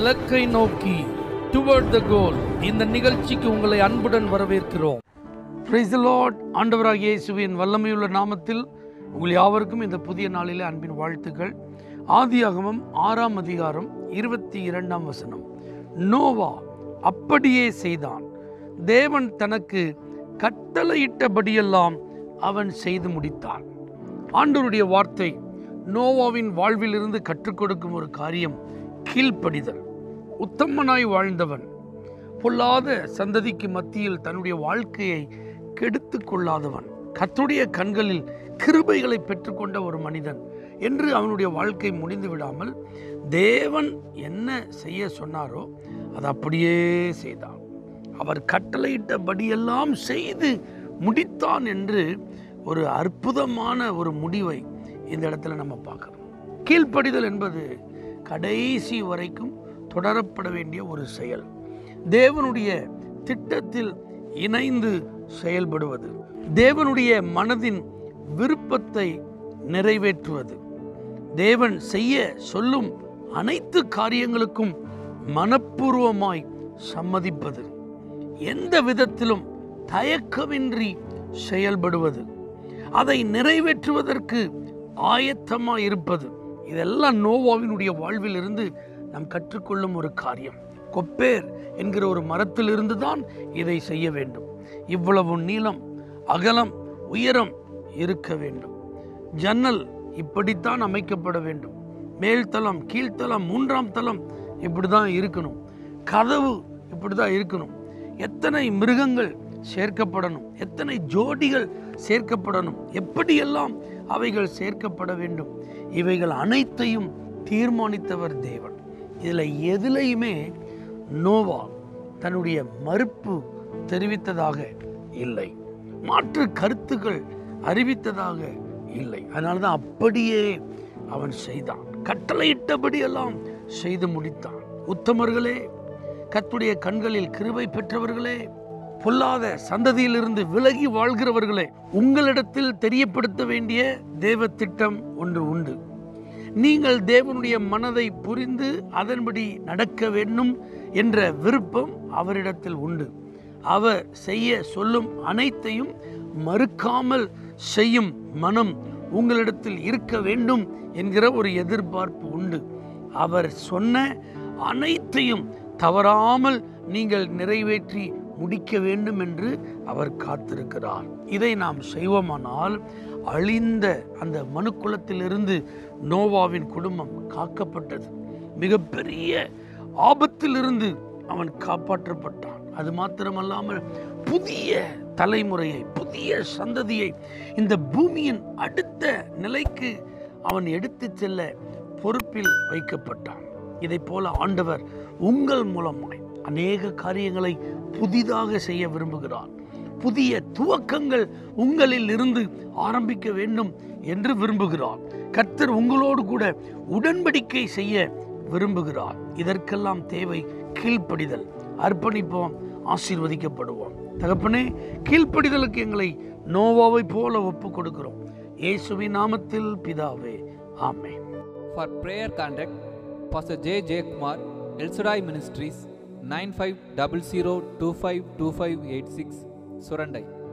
இலக்கை நோக்கி டுவர்ட் த கோல் இந்த நிகழ்ச்சிக்கு உங்களை அன்புடன் வரவேற்கிறோம் Praise the Lord ஆண்டவராகிய இயேசுவின் வல்லமையுள்ள நாமத்தில் உங்கள் யாவருக்கும் இந்த புதிய நாளிலே அன்பின் வாழ்த்துக்கள் ஆதியாகமம் ஆறாம் அதிகாரம் இருபத்தி இரண்டாம் வசனம் நோவா அப்படியே செய்தான் தேவன் தனக்கு கட்டளையிட்டபடியெல்லாம் அவன் செய்து முடித்தான் ஆண்டவருடைய வார்த்தை நோவாவின் வாழ்விலிருந்து கற்றுக் கொடுக்கும் ஒரு காரியம் கீழ்ப்படிதல் உத்தமனாய் வாழ்ந்தவன் பொல்லாத சந்ததிக்கு மத்தியில் தன்னுடைய வாழ்க்கையை கெடுத்து கொள்ளாதவன் கர்த்தருடைய கண்களில் கிருபைகளை பெற்றுக்கொண்ட ஒரு மனிதன் என்று அவனுடைய வாழ்க்கை முடிந்து விடாமல் தேவன் என்ன செய்ய சொன்னாரோ அதை அப்படியே செய்தான் அவர் கட்டளையிட்டபடியெல்லாம் செய்து முடித்தான் என்று ஒரு அற்புதமான ஒரு முடிவை இந்த இடத்துல நம்ம பார்க்குறோம் கீழ்ப்படிதல் என்பது கடைசி வரைக்கும் தொடரப்பட வேண்டிய ஒரு செயல் தேவனுடைய திட்டத்தில் இணைந்து செயல்படுவது தேவனுடைய மனதின் விருப்பத்தை நிறைவேற்றுவது தேவன் செய்ய சொல்லும் அனைத்து காரியங்களுக்கும் மனப்பூர்வமாய் சம்மதிப்பது எந்த விதத்திலும் தயக்கமின்றி செயல்படுவது அதை நிறைவேற்றுவதற்கு ஆயத்தமாய் இருப்பது இதெல்லாம் நோவாவினுடைய வாழ்விலிருந்து நாம் கற்றுக்கொள்ளும் ஒரு காரியம் கொப்பேர் என்கிற ஒரு மரத்திலிருந்து தான் இதை செய்ய வேண்டும் இவ்வளவு நீளம் அகலம் உயரம் இருக்க வேண்டும் ஜன்னல் இப்படித்தான் அமைக்கப்பட வேண்டும் மேல்தளம் கீழ்த்தளம் மூன்றாம் தளம் இப்படி தான் இருக்கணும் கதவு இப்படி தான் இருக்கணும் எத்தனை மிருகங்கள் சேர்க்கப்படணும் எத்தனை ஜோடிகள் சேர்க்கப்படணும் எப்படியெல்லாம் அவைகள் சேர்க்கப்பட வேண்டும் இவைகள் அனைத்தையும் தீர்மானித்தவர் தேவன் இதில் எதுலையுமே நோவா தன்னுடைய மறுப்பு தெரிவித்ததாக இல்லை மாற்று கருத்துக்கள் அறிவித்ததாக இல்லை அதனால தான் அப்படியே அவன் செய்தான் கட்டளையிட்டபடி எல்லாம் செய்து முடித்தான் உத்தமர்களே கத்துடைய கண்களில் கிருபை பெற்றவர்களே பொல்லாத சந்ததியிலிருந்து விலகி வாழ்கிறவர்களே உங்களிடத்தில் தெரியப்படுத்த வேண்டிய தேவ திட்டம் ஒன்று உண்டு நீங்கள் தேவனுடைய மனதை புரிந்து அதன்படி நடக்க வேண்டும் என்ற விருப்பம் அவரிடத்தில் உண்டு அவர் செய்ய சொல்லும் அனைத்தையும் மறுக்காமல் செய்யும் மனம் உங்களிடத்தில் இருக்க வேண்டும் என்கிற ஒரு எதிர்பார்ப்பு உண்டு அவர் சொன்ன அனைத்தையும் தவறாமல் நீங்கள் நிறைவேற்றி முடிக்க வேண்டும் என்று அவர் காத்திருக்கிறார் இதை நாம் செய்வோமானால் அழிந்த அந்த மனுக்குலத்திலிருந்து நோவாவின் குடும்பம் காக்கப்பட்டது மிகப்பெரிய ஆபத்திலிருந்து அவன் காப்பாற்றப்பட்டான் அது மாத்திரமல்லாமல் புதிய தலைமுறையை புதிய சந்ததியை இந்த பூமியின் அடுத்த நிலைக்கு அவன் எடுத்து செல்ல பொறுப்பில் வைக்கப்பட்டான் இதை போல ஆண்டவர் உங்கள் மூலமாய் அநேக காரியங்களை புதிதாக செய்ய விரும்புகிறார் புதிய துவக்கங்கள் உங்களில் இருந்து ஆரம்பிக்க வேண்டும் என்று விரும்புகிறார் கர்த்தர் உங்களோடு கூட உடன்படிக்கை செய்ய விரும்புகிறார் இதற்கெல்லாம் தேவை கீழ்ப்படிதல் அர்ப்பணிப்போம் ஆசீர்வதிக்கப்படுவோம் தகப்பனே கீழ்ப்படிதலுக்கு எங்களை நோவாவை போல ஒப்பு கொடுக்கிறோம் இயேசுவின் நாமத்தில் பிதாவே ஆமென் For prayer contact, Pastor J. J. Kumar, El Shaddai Ministries, 9500252586, Surandai.